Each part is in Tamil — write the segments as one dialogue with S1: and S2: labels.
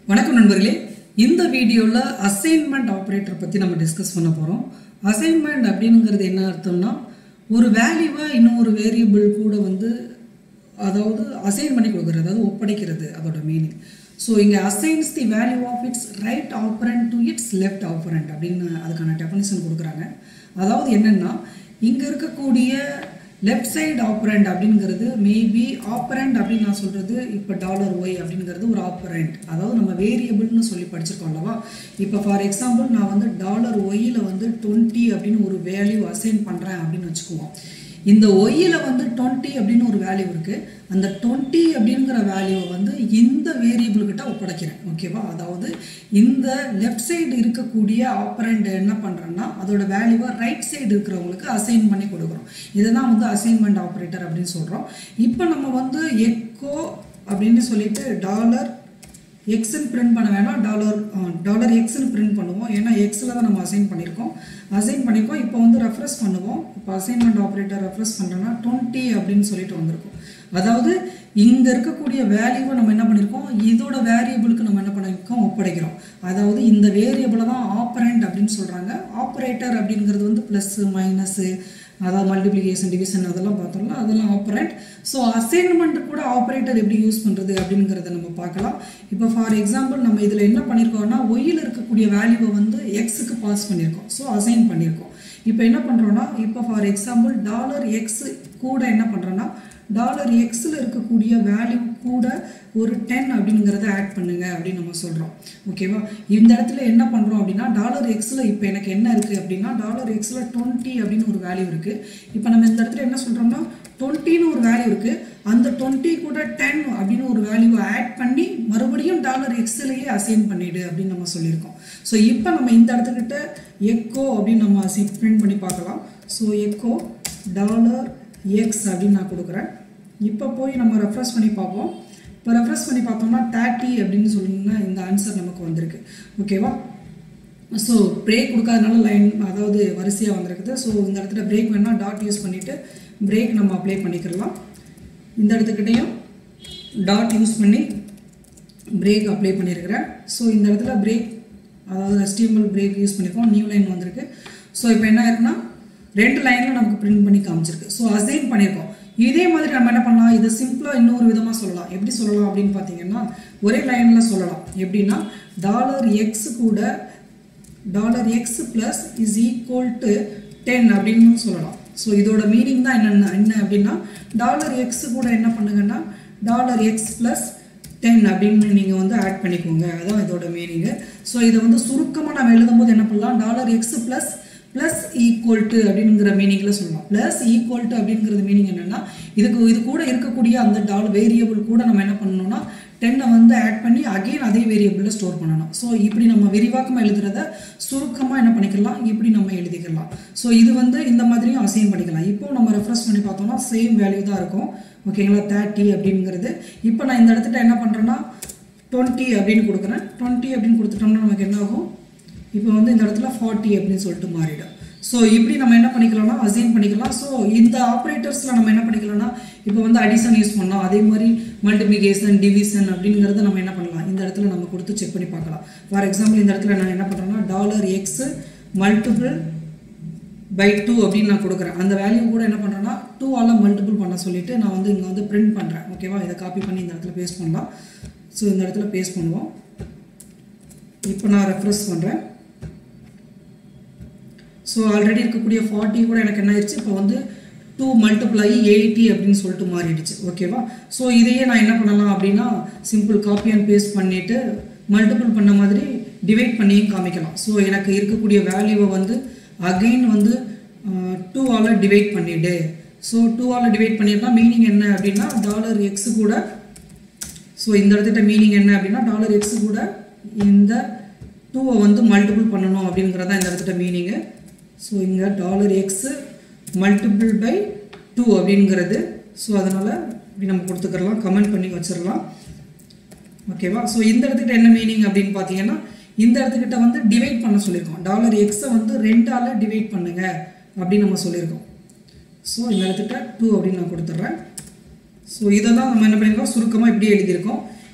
S1: வணக்கம் நண்பர்களே இந்த வீடியோவில் அசைன்மெண்ட் ஆப்ரேட்டர் பற்றி நம்ம டிஸ்கஸ் பண்ண போகிறோம் அசைன்மெண்ட் அப்படிங்கிறது என்ன அர்த்தம்னா ஒரு வேல்யூவை இன்னும் ஒரு வேரியபிள் கூட வந்து அதாவது அசைன் பண்ணி கொடுக்குறது அதாவது ஒப்படைக்கிறது அதோட மீனிங் ஸோ இங்கே assigns the value of its right operand to its left operand அப்படின்னு அதுக்கான டெஃபனிஷன் கொடுக்குறாங்க அதாவது என்னென்னா இங்கே இருக்கக்கூடிய லெஃப்ட் சைடு ஆப்பரண்ட் அப்படிங்கிறது மேபி ஆப்பரண்ட் அப்படின்னு நான் சொல்கிறது இப்போ டாலர் ஒய் அப்படிங்கிறது ஒரு ஆப்பரண்ட் அதாவது நம்ம வேரியபிள்னு சொல்லி படிச்சிருக்கோம் அல்லவா இப்போ ஃபார் எக்ஸாம்பிள் நான் வந்து டாலர் ஒய்யில் வந்து டுவெண்ட்டி அப்படின்னு ஒரு வேல்யூ அசைன் பண்ணுறேன் அப்படின்னு வச்சுக்குவோம் இந்த ஒய்யில் வந்து டுவெண்ட்டி அப்படின்னு ஒரு வேல்யூ இருக்குது அந்த டுவெண்ட்டி அப்படிங்கிற வேல்யூவை வந்து இந்த வேரியபிள்கிட்ட ஒப்படைக்கிறேன் ஓகேவா அதாவது இந்த லெஃப்ட் சைடு இருக்கக்கூடிய ஆப்பரண்ட் என்ன பண்ணுறேன்னா அதோட வேல்யூவை ரைட் சைடு இருக்கிறவங்களுக்கு அசைன் பண்ணி கொடுக்குறோம் இதை தான் வந்து அசைன்மெண்ட் ஆப்ரேட்டர் அப்படின்னு சொல்கிறோம் இப்போ நம்ம வந்து எக்கோ அப்படின்னு சொல்லிட்டு டாலர் எக்ஸ்ன்னு பிரிண்ட் பண்ண வேணாம் டாலர் டாலர் எக்ஸ்ன்னு பிரிண்ட் பண்ணுவோம் ஏன்னா எக்ஸில் தான் நம்ம அசைன் பண்ணியிருக்கோம் அசைன் பண்ணியிருக்கோம் இப்போ வந்து ரெஃப்ரெஸ் பண்ணுவோம் இப்போ அசைன்மெண்ட் ஆப்ரேட்டர் ரெஃப்ரெஸ் பண்ணுறோன்னா டுவெண்ட்டி அப்படின்னு சொல்லிட்டு வந்திருக்கும் அதாவது இங்கே இருக்கக்கூடிய வேல்யூவை நம்ம என்ன பண்ணியிருக்கோம் இதோட வேரியபிளுக்கு நம்ம என்ன பண்ணியிருக்கோம் ஒப்படைக்கிறோம் அதாவது இந்த வேரியபிளை தான் ஆப்பரண்ட் அப்படின்னு சொல்கிறாங்க ஆப்ரேட்டர் அப்படிங்கிறது வந்து ப்ளஸ்ஸு மைனஸு அதாவது மல்டிப்ளிகேஷன் டிவிஷன் அதெல்லாம் பார்த்தோம்ல அதெல்லாம் ஆப்பரண்ட் ஸோ அசைன்மெண்ட் கூட ஆப்ரேட்டர் எப்படி யூஸ் பண்ணுறது அப்படிங்கிறத நம்ம பார்க்கலாம் இப்போ ஃபார் எக்ஸாம்பிள் நம்ம இதில் என்ன பண்ணியிருக்கோம்னா ஒய்யில் இருக்கக்கூடிய வேல்யூவை வந்து எக்ஸுக்கு பாஸ் பண்ணியிருக்கோம் ஸோ அசைன் பண்ணியிருக்கோம் இப்போ என்ன பண்ணுறோன்னா இப்போ ஃபார் எக்ஸாம்பிள் டாலர் எக்ஸ் கூட என்ன பண்ணுறோன்னா டாலர் எக்ஸில் இருக்கக்கூடிய வேல்யூ கூட ஒரு டென் அப்படிங்கிறத ஆட் பண்ணுங்க அப்படின்னு நம்ம சொல்கிறோம் ஓகேவா இந்த இடத்துல என்ன பண்ணுறோம் அப்படின்னா டாலர் எக்ஸில் இப்போ எனக்கு என்ன இருக்குது அப்படின்னா டாலர் எக்ஸில் டுவெண்ட்டி அப்படின்னு ஒரு வேல்யூ இருக்குது இப்போ நம்ம இந்த இடத்துல என்ன சொல்கிறோம்னா டுவெண்ட்டின்னு ஒரு வேல்யூ இருக்குது அந்த டுவெண்ட்டி கூட டென் அப்படின்னு ஒரு வேல்யூவை ஆட் பண்ணி மறுபடியும் டாலர் எக்ஸ்லேயே அசைன் பண்ணிடு அப்படின்னு நம்ம சொல்லியிருக்கோம் ஸோ இப்போ நம்ம இந்த இடத்துக்கிட்ட எக்கோ அப்படின்னு நம்ம பிரிண்ட் பண்ணி பார்க்கலாம் ஸோ எக்கோ டாலர் எக்ஸ் அப்படின்னு நான் கொடுக்குறேன் இப்போ போய் நம்ம ரெஃப்ரெஷ் பண்ணி பார்ப்போம் இப்போ ரெஃப்ரெஷ் பண்ணி பார்த்தோம்னா தேர்ட்டி அப்படின்னு சொன்னீங்கன்னா இந்த ஆன்சர் நமக்கு வந்திருக்கு ஓகேவா ஸோ பிரேக் கொடுக்காதனால லைன் அதாவது வரிசையாக வந்திருக்குது ஸோ இந்த இடத்துல பிரேக் வேணால் டாட் யூஸ் பண்ணிவிட்டு பிரேக் நம்ம அப்ளை பண்ணிக்கிறலாம் இந்த இடத்துக்கிட்டையும் டாட் யூஸ் பண்ணி பிரேக் அப்ளை பண்ணியிருக்கிறேன் ஸோ இந்த இடத்துல பிரேக் அதாவது எஸ்டிஎம்எல் பிரேக் யூஸ் பண்ணியிருக்கோம் நியூ லைன் வந்திருக்கு ஸோ இப்போ என்ன இருக்குன்னா ரெண்டு லைனில் நமக்கு பிரிண்ட் பண்ணி காமிச்சிருக்கு ஸோ அசைன் பண்ணியிருக்கோம் இதே மாதிரி நம்ம என்ன பண்ணலாம் இதை சிம்பிளாக இன்னொரு விதமாக சொல்லலாம் எப்படி சொல்லலாம் அப்படின்னு பார்த்தீங்கன்னா ஒரே லைனில் சொல்லலாம் எப்படின்னா டாலர் எக்ஸ் கூட dollar x plus is equal to ten அப்படின்னு சொல்லலாம் ஸோ இதோட மீனிங் தான் என்னென்ன என்ன அப்படின்னா டாலர் எக்ஸ் கூட என்ன பண்ணுங்கன்னா டாலர் எக்ஸ் ப்ளஸ் டென் அப்படின்னு நீங்கள் வந்து ஆட் பண்ணிக்கோங்க அதான் இதோட மீனிங்கு ஸோ இதை வந்து சுருக்கமாக நம்ம எழுதும்போது என்ன பண்ணலாம் dollar x plus plus equal to அப்படிங்கிற மீனிங்கில் சொல்லலாம் ப்ளஸ் ஈக்குவல் டு அப்படிங்கிறது மீனிங் என்னென்னா இதுக்கு இது கூட இருக்கக்கூடிய அந்த டால் வேரியபிள் கூட நம்ம என்ன பண்ணணும்னா டென்னை வந்து ஆட் பண்ணி அகெயின் அதே வேரியபிளில் ஸ்டோர் பண்ணணும் ஸோ இப்படி நம்ம விரிவாக்கமாக எழுதுறத சுருக்கமாக என்ன பண்ணிக்கலாம் இப்படி நம்ம எழுதிக்கலாம் ஸோ இது வந்து இந்த மாதிரியும் அசைன் பண்ணிக்கலாம் இப்போ நம்ம ரெஃப்ரெஷ் பண்ணி பார்த்தோம்னா சேம் வேல்யூ தான் இருக்கும் ஓகேங்களா தேர்ட்டி அப்படிங்கிறது இப்போ நான் இந்த இடத்துல என்ன பண்ணுறேன்னா டுவெண்ட்டி அப்படின்னு கொடுக்குறேன் டுவெண்ட்டி அப்படின்னு கொடுத்துட்டோம்னா நமக்கு என்ன ஆகும் இப்போ வந்து இந்த இடத்துல ஃபார்ட்டி அப்படின்னு சொல்லிட்டு மாறிடும் ஸோ இப்படி நம்ம என்ன பண்ணிக்கலாம்னா அசைன் பண்ணிக்கலாம் ஸோ இந்த ஆப்ரேட்டர்ஸில் நம்ம என்ன பண்ணிக்கலாம்னா இப்போ வந்து அடிஷன் யூஸ் பண்ணோம் அதே மாதிரி மல்டிபிகேஷன் டிவிஷன் அப்படிங்கிறத நம்ம என்ன பண்ணலாம் இந்த இடத்துல நம்ம கொடுத்து செக் பண்ணி பார்க்கலாம் ஃபார் எக்ஸாம்பிள் இந்த இடத்துல நான் என்ன பண்ணுறேன்னா dollar x multiple by two அப்படின்னு நான் கொடுக்குறேன் அந்த வேல்யூ கூட என்ன பண்ணுறேன்னா டூ ஆல் மல்டிபிள் பண்ண சொல்லிட்டு நான் வந்து இங்கே வந்து பிரிண்ட் பண்ணுறேன் ஓகேவா இதை காப்பி பண்ணி இந்த இடத்துல பேஸ்ட் பண்ணலாம் ஸோ இந்த இடத்துல பேஸ்ட் பண்ணுவோம் இப்போ நான் ரெஃப்ரெஷ் பண்ணுறேன் ஸோ ஆல்ரெடி இருக்கக்கூடிய ஃபார்ட்டி கூட எனக்கு என்ன ஆயிடுச்சு இப்போ வந்து டூ மல்டிபிள் ஆகி எயிட்டி அப்படின்னு சொல்லிட்டு மாறிடுச்சு ஓகேவா ஸோ இதையே நான் என்ன பண்ணலாம் அப்படின்னா சிம்பிள் காப்பி அண்ட் பேஸ்ட் பண்ணிவிட்டு மல்டிபிள் பண்ண மாதிரி டிவைட் பண்ணியும் காமிக்கலாம் ஸோ எனக்கு இருக்கக்கூடிய வேல்யூவை வந்து அகெயின் வந்து டூ ஆல் டிவைட் பண்ணிவிடு ஸோ டூ ஆல் டிவைட் பண்ணியிருந்தா மீனிங் என்ன அப்படின்னா டாலர் எக்ஸு கூட ஸோ இந்த இடத்துல மீனிங் என்ன அப்படின்னா டாலர் எக்ஸு கூட இந்த டூவை வந்து மல்டிபிள் பண்ணணும் அப்படிங்கிறதான் இந்த இடத்துல மீனிங்கு ஸோ இங்கே dollar x multiple by two அப்படிங்கிறது ஸோ அதனால் இப்படி நம்ம கொடுத்துக்கிறலாம் கமெண்ட் பண்ணி வச்சிடலாம் ஓகேவா ஸோ இந்த இடத்துக்கிட்ட என்ன மீனிங் அப்படின்னு பார்த்தீங்கன்னா இந்த இடத்துக்கிட்ட வந்து டிவைட் பண்ண சொல்லியிருக்கோம் டாலர் எக்ஸை வந்து ரெண்டால் டிவைட் பண்ணுங்க அப்படின்னு நம்ம சொல்லியிருக்கோம் ஸோ இந்த இடத்துக்கிட்ட டூ அப்படின்னு நான் கொடுத்துட்றேன் ஸோ இதை தான் நம்ம என்ன பண்ணியிருக்கோம் சுருக்கமாக இப்படி எழுதியிருக்கோம்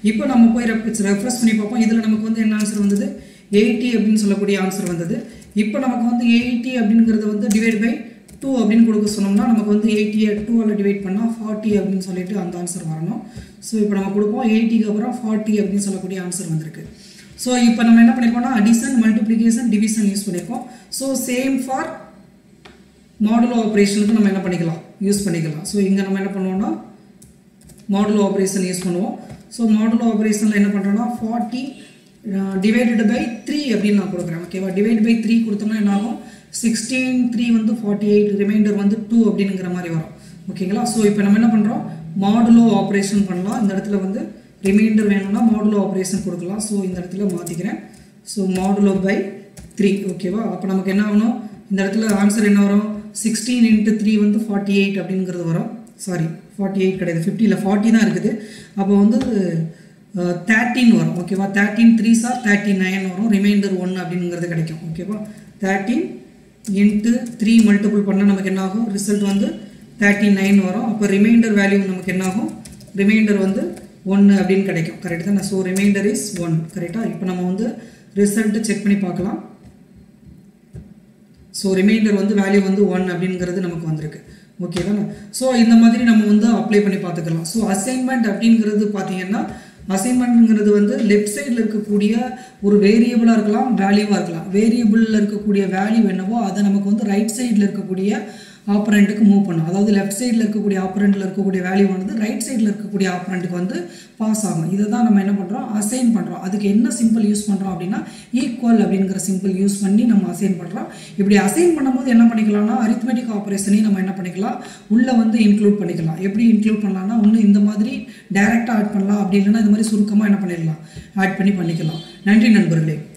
S1: இப்போ நம்ம போய் ரெஃப்ரெஷ் பண்ணி பார்ப்போம் இதில் நமக்கு வந்து என்ன ஆன்சர் வந்தது எயிட்டி அப்படின்னு சொல்லக்கூடிய ஆன்சர் வந்தது இப்போ நமக்கு வந்து எயிட்டி அப்படிங்கிறது வந்து டிவைட் பை டூ அப்படின்னு கொடுக்க சொன்னோம்னா நமக்கு வந்து எயிட்டியை டூவால் டிவைட் பண்ணால் ஃபார்ட்டி அப்படின்னு சொல்லிட்டு அந்த ஆன்சர் வரணும் ஸோ இப்போ நம்ம கொடுப்போம் எயிட்டிக்கு அப்புறம் ஃபார்ட்டி அப்படின்னு சொல்லக்கூடிய ஆன்சர் வந்திருக்கு ஸோ இப்போ நம்ம என்ன பண்ணியிருக்கோம்னா அடிஷன் மல்டிப்ளிகேஷன் டிவிஷன் யூஸ் பண்ணியிருக்கோம் ஸோ சேம் ஃபார் மாடுலோ ஆப்ரேஷனுக்கு நம்ம என்ன பண்ணிக்கலாம் யூஸ் பண்ணிக்கலாம் ஸோ இங்கே நம்ம என்ன பண்ணுவோம்னா மாடுலோ ஆப்ரேஷன் யூஸ் பண்ணுவோம் ஸோ மாடுலோ ஆப்ரேஷனில் என்ன பண்ணுறோம்னா ஃபார்ட்டி டிவைடட் பை த்ரீ அப்படின்னு நான் கொடுக்குறேன் ஓகேவா டிவைட் பை த்ரீ கொடுத்தோம்னா என்ன ஆகும் சிக்ஸ்டீன் த்ரீ வந்து ஃபார்ட்டி எயிட் ரிமைண்டர் வந்து டூ அப்படிங்கிற மாதிரி வரும் ஓகேங்களா ஸோ இப்போ நம்ம என்ன பண்ணுறோம் மாடுலோ ஆப்ரேஷன் பண்ணலாம் இந்த இடத்துல வந்து ரிமைண்டர் வேணும்னா மாடுலோ ஆப்ரேஷன் கொடுக்கலாம் ஸோ இந்த இடத்துல மாற்றிக்கிறேன் ஸோ மாடுலோ பை த்ரீ ஓகேவா அப்போ நமக்கு என்ன ஆகணும் இந்த இடத்துல ஆன்சர் என்ன வரும் சிக்ஸ்டீன் இன்ட்டு த்ரீ வந்து ஃபார்ட்டி எயிட் அப்படிங்கிறது வரும் சாரி ஃபார்ட்டி எயிட் கிடையாது ஃபிஃப்டியில் ஃபார்ட்டி தான் இருக்குது அப்போ வந்து தேர்ட்டின் வரும் ஓகேவா thirteen three sir thirty nine வரும் ரிமைண்டர் ஒன் அப்படிங்கிறது கிடைக்கும் ஓகேவா தேர்ட்டின் இன்ட்டு த்ரீ மல்டிபிள் பண்ணால் நமக்கு என்ன ஆகும் ரிசல்ட் வந்து தேர்ட்டி நைன் வரும் அப்போ ரிமைண்டர் வேல்யூ நமக்கு என்ன ஆகும் ரிமைண்டர் வந்து ஒன்று அப்படின்னு கிடைக்கும் கரெக்ட் தான் ஸோ ரிமைண்டர் இஸ் ஒன் கரெக்டாக இப்போ நம்ம வந்து ரிசல்ட்டு செக் பண்ணி பார்க்கலாம் ஸோ ரிமைண்டர் வந்து வேல்யூ வந்து ஒன் அப்படிங்கிறது நமக்கு வந்திருக்கு ஓகே தானே ஸோ இந்த மாதிரி நம்ம வந்து அப்ளை பண்ணி பார்த்துக்கலாம் ஸோ அசைன்மெண்ட் அப்படிங்கிறது பார்த்தீங்கன்னா அசைன்மெண்ட்ங்கிறது வந்து லெஃப்ட் சைடில் இருக்கக்கூடிய ஒரு வேரியபிளாக இருக்கலாம் வேல்யூவாக இருக்கலாம் வேரியபிளில் இருக்கக்கூடிய வேல்யூ என்னவோ அதை நமக்கு வந்து ரைட் சைடில் இருக்கக்கூடிய ஆப்பரண்ட்டுக்கு மூவ் பண்ணும் அதாவது லெஃப்ட் சைடில் இருக்கக்கூடிய ஆப்பரண்ட்டில் இருக்கக்கூடிய வேல்யூ வந்து ரைட் சைடில் இருக்கக்கூடிய ஆப்பரண்ட்டுக்கு வந்து பாஸ் ஆகும் இதை தான் நம்ம என்ன பண்ணுறோம் அசைன் பண்ணுறோம் அதுக்கு என்ன சிம்பிள் யூஸ் பண்ணுறோம் அப்படின்னா ஈக்குவல் அப்படிங்கிற சிம்பிள் யூஸ் பண்ணி நம்ம அசைன் பண்ணுறோம் இப்படி அசைன் பண்ணும்போது என்ன பண்ணிக்கலாம்னா அரித்மெட்டிக் ஆப்ரேஷனையும் நம்ம என்ன பண்ணிக்கலாம் உள்ளே வந்து இன்க்ளூட் பண்ணிக்கலாம் எப்படி இன்க்ளூட் பண்ணலாம்னா ஒன்று இந்த மாதிரி டைரெக்டாக ஆட் பண்ணலாம் அப்படி இல்லைன்னா இந்த மாதிரி சுருக்கமாக என்ன பண்ணிடலாம் ஆட் பண்ணி பண்ணிக்கலாம் நன்றி நண்பர்களே